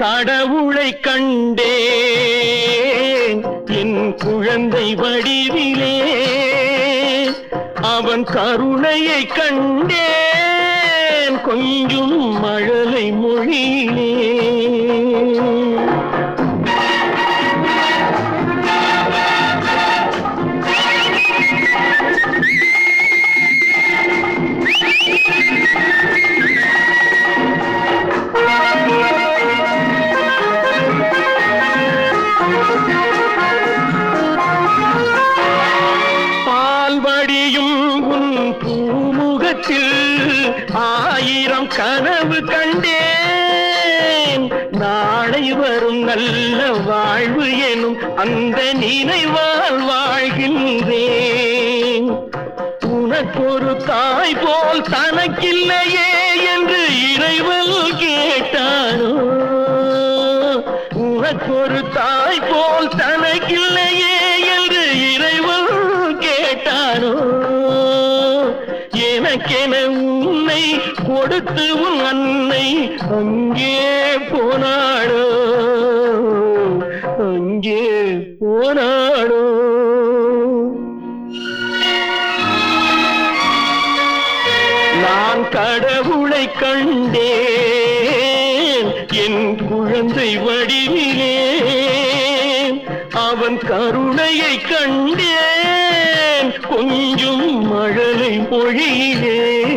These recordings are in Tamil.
கடவுளை கண்டேன் என் குழந்தை வடிவிலே அவன் கருணையை கண்டேன் கொஞ்சம் மழலை மொழியிலே பால் வடியும் உன் பூமுகத்தில் ஆயிரம் கனவு கண்டேன் நாளை வரும் நல்ல வாழ்வு எனும் அந்த நினைவால் வாழ்கின்றேன் உனக்கொரு தாய் போல் தனக்கில்லையே என்று இறைவன் கேட்டானோ உனக்கொரு தாய் போல் தனக்கில்லையே என்று இறைவன் கேட்டானோ எனக்கென உன்னை கொடுத்து உன் அன்னை அங்கே போனாடோ அங்கே போனாடோ நான் கடவுளை கண்டேன் என் குழந்தை வடிவிலே அவன் கருணையை கண்டேன் கொஞ்சம் மழலை மொழியிலே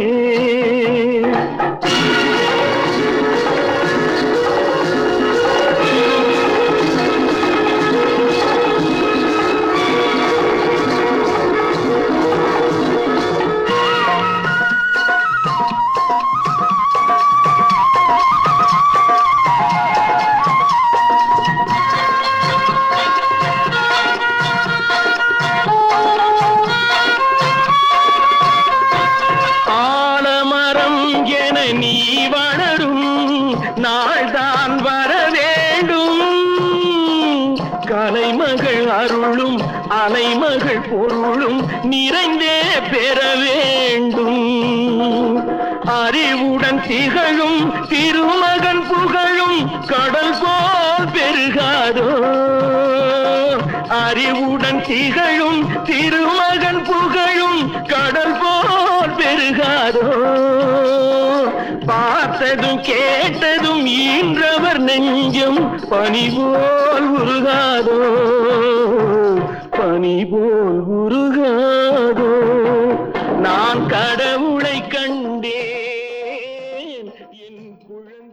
ஆலமரம் என நீ வளரும் நாள்தான் வர வேண்டும் கலைமகள் அருளும் அலைமகள் பொருளும் நிறைந்தே பெற வேண்டும் அறிவுடன் திகழும் திருமகன் புகழும் கடல் போல் பெருகாதோ அறிவுடன் திகழும் திருமகன் புகழும் கடல் போல் பெருகாதோ பார்த்ததும் கேட்டதும் ஈன்றவர் நெஞ்சம் பனி போல் உருகாதோ பனி போல் உருகாதோ நான் கடவுளை கண்டேன் என் குழந்தை